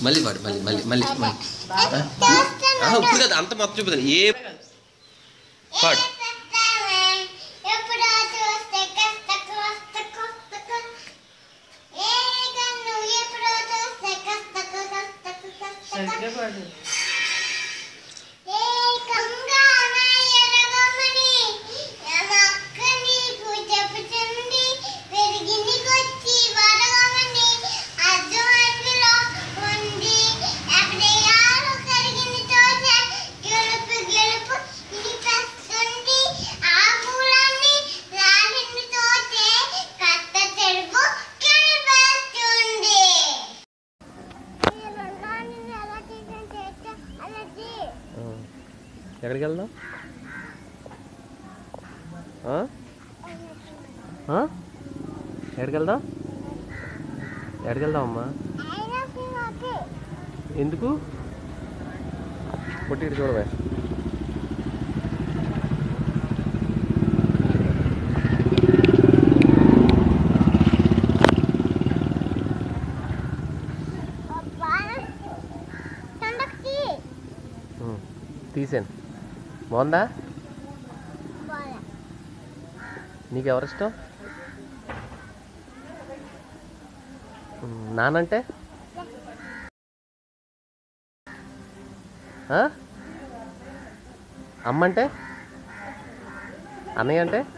మళ్ళీ పాడు మళ్ళీ మళ్ళీ మళ్ళీ మళ్ళీ ఆహా, ఇప్పుడు కదా అంత మొత్తం చూపుతాను ఏ పాడు ఎప్పుడో చూస్తే కష్టకు వస్తకు వస్తకు ఏ కన్ను ఎప్పుడో చూస్తే కష్టకు కష్టకు కష్టకు సరిగ్గా పాడు ఏ కంగాన ఎరగమని మా అక్క నీకు చెప్పుతుంది పెరిగినికొచ్చి వరగమని అర్థం అందులో ఉంది ఎక్కడయాలు కరిగిన చోట గెలుపు గెలుపు ఇనిపిస్తుంది ఆ పూలన్నీ రాలిన చోటే కట్ట చెరుపు కనిపిస్తుంది ఎక్కడికి వెళ్దాం ఆ? ఆ? ఎక్కడికి వెళ్దాం ఎక్కడికి వెళ్దాం అమ్మా ఎందుకు పొట్టి ఇటు చూడవే ఉం. తీసాను బాగుందా నీకు ఎవరిష్టం ఉం, నానంటే ఆ? అమ్మంటే అన్నయ్య అంటే